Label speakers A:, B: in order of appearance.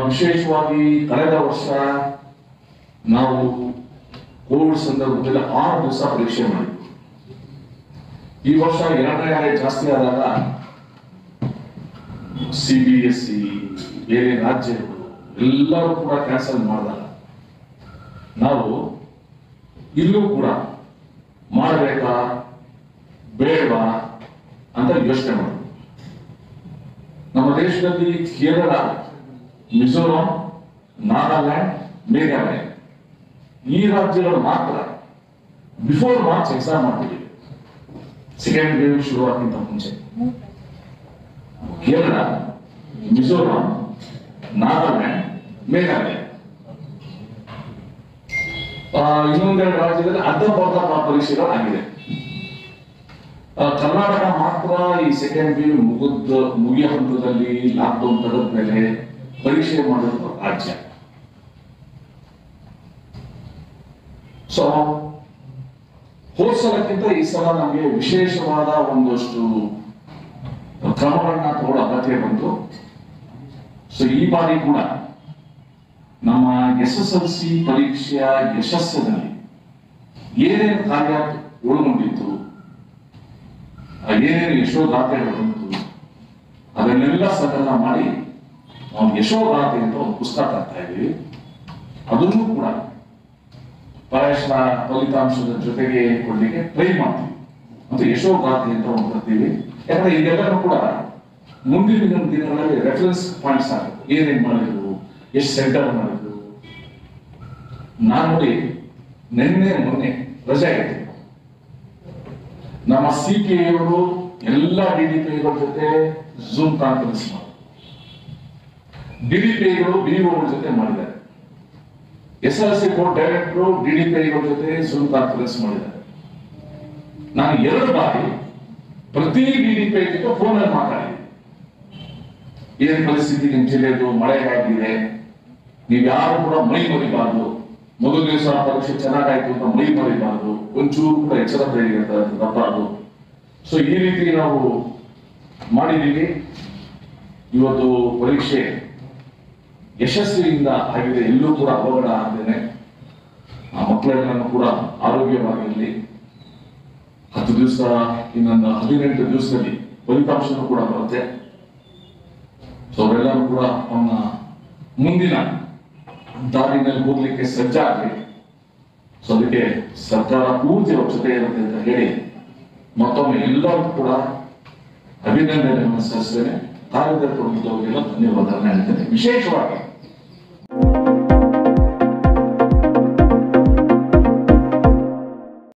A: ವಿಶೇಷವಾಗಿ ಕಳೆದ ವರ್ಷ ನಾವು ಕೋವಿಡ್ ಸಂದರ್ಭದಲ್ಲಿ ಆರು ದಿವಸ ಪರೀಕ್ಷೆ ಮಾಡಿದ್ವಿ ಈ ವರ್ಷ ಎರಡನೇ ಅಲೆ ಜಾಸ್ತಿ ಆದಾಗ ಸಿ ಬಿ ಎಸ್ ಸಿ ಬೇರೆ ರಾಜ್ಯಗಳು ಎಲ್ಲರೂ ಕೂಡ ಕ್ಯಾನ್ಸಲ್ ಮಾಡಿದಾಗ ನಾವು ಇಲ್ಲೂ ಕೂಡ ಮಾಡಬೇಕಾ ಬೇಡವಾ ಅಂತ ಯೋಚನೆ ಮಾಡಿದ್ವಿ ನಮ್ಮ ದೇಶದಲ್ಲಿ ಕೇರಳ ಮಿಜೋರಾಂ ನಾಗಾಲ್ಯಾಂಡ್ ಮೇಘಾಲಯ ಈ ರಾಜ್ಯಗಳು ಮಾತ್ರ ಬಿಫೋರ್ ಮಾರ್ಚ್ ಎಕ್ಸಾಮ್ ಮಾಡ್ತಿದ್ದೀವಿ ಸೆಕೆಂಡ್ ವೇವ್ ಶುರುವಾಗಕ್ಕಿಂತ ಮುಂಚೆ ಕೇರಳ ಮಿಜೋರಾಂ ನಾಗಾಲ್ಯಾಂಡ್ ಮೇಘಾಲಯ ಆ, ಇನ್ನೊಂದೆರಡು ರಾಜ್ಯದಲ್ಲಿ ಅರ್ಧಂಬರ್ಧ ಪರೀಕ್ಷೆಗಳು ಆಗಿದೆ ಆ, ಕರ್ನಾಟಕ ಮಾತ್ರ ಈ ಸೆಕೆಂಡ್ ವೇವ್ ಮುಗಿದ ಮುಗಿಯ ಹಂತದಲ್ಲಿ ಲಾಕ್ಡೌನ್ ತೆಗೆದ ಮೇಲೆ ಪರೀಕ್ಷೆ ಮಾಡಿದ ರಾಜ್ಯ ಸೊ ಹೋದ ಸಲಕ್ಕಿಂತ ಈ ಸಲ ನಮಗೆ ವಿಶೇಷವಾದ ಒಂದಷ್ಟು ಕ್ರಮಗಳನ್ನ ತಗೊಳ್ಳೋ ಅಗತ್ಯ ಬಂತು ಸೊ ಈ ಬಾರಿ ಕೂಡ ನಮ್ಮ ಎಸ್ ಎಸ್ ಎಲ್ ಸಿ ಪರೀಕ್ಷೆಯ ಯಶಸ್ಸಿನಲ್ಲಿ ಏನೇನು ಕಾರ್ಯ ಒಳಗೊಂಡಿತ್ತು ಆ ಏನೇನು ಯಶೋಗಾಥೆಗಳು ಬಂತು ಅದನ್ನೆಲ್ಲ ಸಂಕಲನ ಮಾಡಿ ನಾವು ಯಶೋಗಾಥೆ ಅಂತ ಒಂದು ಪುಸ್ತಕ ತರ್ತಾ ಇದ್ದೀವಿ ಅದನ್ನು ಕೂಡ ಪ್ರಾಯಶಃ ಫಲಿತಾಂಶದ ಜೊತೆಗೆ ಕೊಡ್ಲಿಕ್ಕೆ ಟ್ರೈ ಮಾಡ್ತೀವಿ ಮತ್ತು ಯಶೋಗಾಥೆ ಅಂತ ಒಂದು ತರ್ತೀವಿ ಯಾಕಂದ್ರೆ ಇದೆಲ್ಲನೂ ಕೂಡ ಮುಂದಿನ ದಿನಗಳಲ್ಲಿ ರೆಫರೆನ್ಸ್ ಪಾಯಿಂಟ್ಸ್ ಆಗುತ್ತೆ ಏನೇನ್ ಮಾಡಿದ್ರು ಎಷ್ಟು ಸೆಂಟರ್ ಮಾಡಿದ್ರು ನಾನು ನೋಡಿ ನಿನ್ನೆ ಮೊನ್ನೆ ರಜೆ ಆಯ್ತು ನಮ್ಮ ಸಿ ಪಿ ಅವರು ಎಲ್ಲ ಡಿ ಡಿ ಪಿಗಳ ಜೊತೆ ಝೂಮ್ ಕಾನ್ಫರೆನ್ಸ್ ಮಾಡಿ ಡಿ ಡಿ ಪಿಗಳು ಬಿಒ ಜೊತೆ ಮಾಡಿದ್ದಾರೆ S L C board director D D ಪಿಗಳ ಜೊತೆ ಝೂಮ್ ಕಾನ್ಫರೆನ್ಸ್ ಮಾಡಿದ್ದಾರೆ ನಾನು ಎರಡು ಬಾರಿ ಪ್ರತಿ ಡಿ ಡಿ ಪಿ ಜೊತೆ ಫೋನ್ ಅಲ್ಲಿ ಮಾತಾಡಿದ್ದೀನಿ ಏನ್ ಪರಿಸ್ಥಿತಿ ನಿಮ್ ಜಿಲ್ಲೆದು ಮಳೆ ಹೇಗಿದೆ ನೀವ್ ಯಾರು ಕೂಡ ಮೈ ಮರಿಬಾರ್ದು ಮೊದಲ ದಿವಸ ಪರೀಕ್ಷೆ ಚೆನ್ನಾಗಾಯ್ತು ಅಂತ ಮೈ ಮರಿಬಾರ್ದು ಒಂಚೂರು ಕೂಡ ಎಚ್ಚರ ತಪ್ಪಬಾರ್ದು ಸೊ ಈ ರೀತಿ ನಾವು ಮಾಡಿದೀವಿ ಇವತ್ತು ಪರೀಕ್ಷೆ ಯಶಸ್ವಿಯಿಂದ ಆಗಿದೆ ಎಲ್ಲೂ ಕೂಡ ಅವಘಡ ಆಗದೇನೆ ಆ ಮಕ್ಕಳೆಲ್ಲರೂ ಕೂಡ ಆರೋಗ್ಯವಾಗಿರಲಿ ಹತ್ತು ದಿವಸ ಇನ್ನೊಂದು ಹದಿನೆಂಟು ದಿವಸದಲ್ಲಿ ಫಲಿತಾಂಶನೂ ಕೂಡ ಬರುತ್ತೆ ಸೊ ಅವರೆಲ್ಲರೂ ಕೂಡ ಅವನ ಮುಂದಿನ ದಾರಿನಲ್ಲಿ ಹೋಗ್ಲಿಕ್ಕೆ ಸಜ್ಜಾಗಲಿ ಸೊ ಅದಕ್ಕೆ ಸರ್ಕಾರ ಪೂರ್ತಿ ಅವ್ರ ಜೊತೆ ಇರುತ್ತೆ ಅಂತ ಹೇಳಿ ಮತ್ತೊಮ್ಮೆ ಎಲ್ಲರೂ ಕೂಡ ಅಭಿನಂದನೆಯನ್ನು ಸಲ್ಲಿಸ್ತೇನೆ ಕಾರ್ಯದರ್ಶಿಗಳಿಗೆಲ್ಲ ಧನ್ಯವಾದಗಳನ್ನ ಹೇಳ್ತೇನೆ ವಿಶೇಷವಾಗಿ